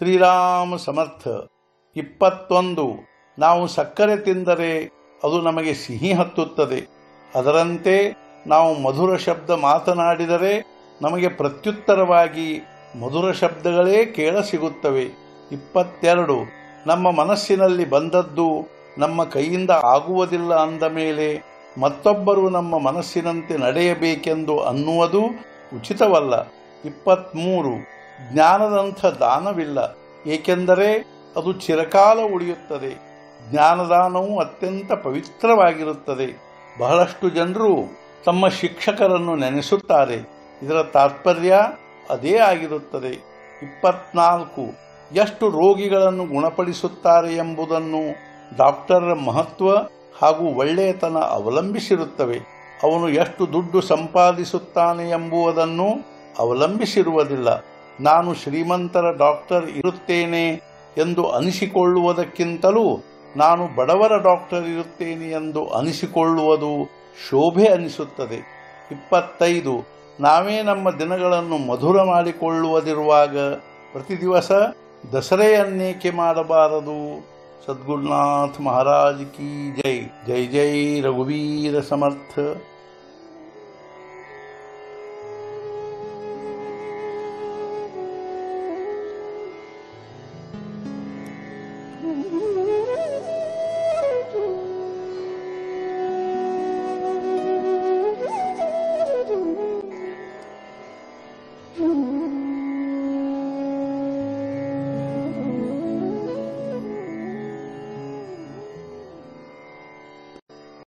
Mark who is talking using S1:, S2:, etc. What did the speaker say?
S1: ಶ್ರೀರಾಮ ಸಮರ್ಥ ಇಪ್ಪತ್ತೊಂದು ನಾವು ಸಕ್ಕರೆ ತಿಂದರೆ ಅದು ನಮಗೆ ಸಿಹಿ ಹತ್ತುತ್ತದೆ ಅದರಂತೆ ನಾವು ಮಧುರ ಶಬ್ದ ಮಾತನಾಡಿದರೆ ನಮಗೆ ಪ್ರತ್ಯುತ್ತರವಾಗಿ ಮಧುರ ಶಬ್ದಗಳೇ ಕೇಳಸಿಗುತ್ತವೆ ಇಪ್ಪತ್ತೆರಡು ನಮ್ಮ ಮನಸ್ಸಿನಲ್ಲಿ ಬಂದದ್ದು ನಮ್ಮ ಕೈಯಿಂದ ಆಗುವುದಿಲ್ಲ ಅಂದ ಮೇಲೆ ಮತ್ತೊಬ್ಬರು ನಮ್ಮ ಮನಸ್ಸಿನಂತೆ ನಡೆಯಬೇಕೆಂದು ಅನ್ನುವುದು ಉಚಿತವಲ್ಲ ಇಪ್ಪತ್ತ್ಮೂರು ಜ್ಞಾನದಂಥ ದಾನವಿಲ್ಲ ಏಕೆಂದರೆ ಅದು ಚಿರಕಾಲ ಉಳಿಯುತ್ತದೆ ಜ್ಞಾನದಾನವು ಅತ್ಯಂತ ಪವಿತ್ರವಾಗಿರುತ್ತದೆ ಬಹಳಷ್ಟು ಜನರು ತಮ್ಮ ಶಿಕ್ಷಕರನ್ನು ನೆನೆಸುತ್ತಾರೆ ಇದರ ತಾತ್ಪರ್ಯ ಅದೇ ಆಗಿರುತ್ತದೆ ಇಪ್ಪತ್ನಾಲ್ಕು ಎಷ್ಟು ರೋಗಿಗಳನ್ನು ಗುಣಪಡಿಸುತ್ತಾರೆ ಎಂಬುದನ್ನು ಡಾಕ್ಟರರ ಮಹತ್ವ ಹಾಗೂ ಒಳ್ಳೆಯತನ ಅವಲಂಬಿಸಿರುತ್ತವೆ ಅವನು ಎಷ್ಟು ದುಡ್ಡು ಸಂಪಾದಿಸುತ್ತಾನೆ ಎಂಬುದನ್ನು ಅವಲಂಬಿಸಿರುವುದಿಲ್ಲ ನಾನು ಶ್ರೀಮಂತರ ಡಾಕ್ಟರ್ ಇರುತ್ತೇನೆ ಎಂದು ಅನಿಸಿಕೊಳ್ಳುವುದಕ್ಕಿಂತಲೂ ನಾನು ಬಡವರ ಡಾಕ್ಟರ್ ಇರುತ್ತೇನೆ ಎಂದು ಅನಿಸಿಕೊಳ್ಳುವುದು ಶೋಭೆ ಅನಿಸುತ್ತದೆ ಇಪ್ಪತ್ತೈದು ನಾವೇ ನಮ್ಮ ದಿನಗಳನ್ನು ಮಧುರ ಮಾಡಿಕೊಳ್ಳುವುದಿರುವಾಗ ಪ್ರತಿ ದಿವಸ ದಸರೆಯನ್ನೇಕೆ ಮಾಡಬಾರದು ಸದ್ಗುರುನಾಥ ಮಹಾರಾಜ್ ಕಿ ಜೈ ಜೈ ಜೈ ರಘುವೀರ ಸಮರ್ಥ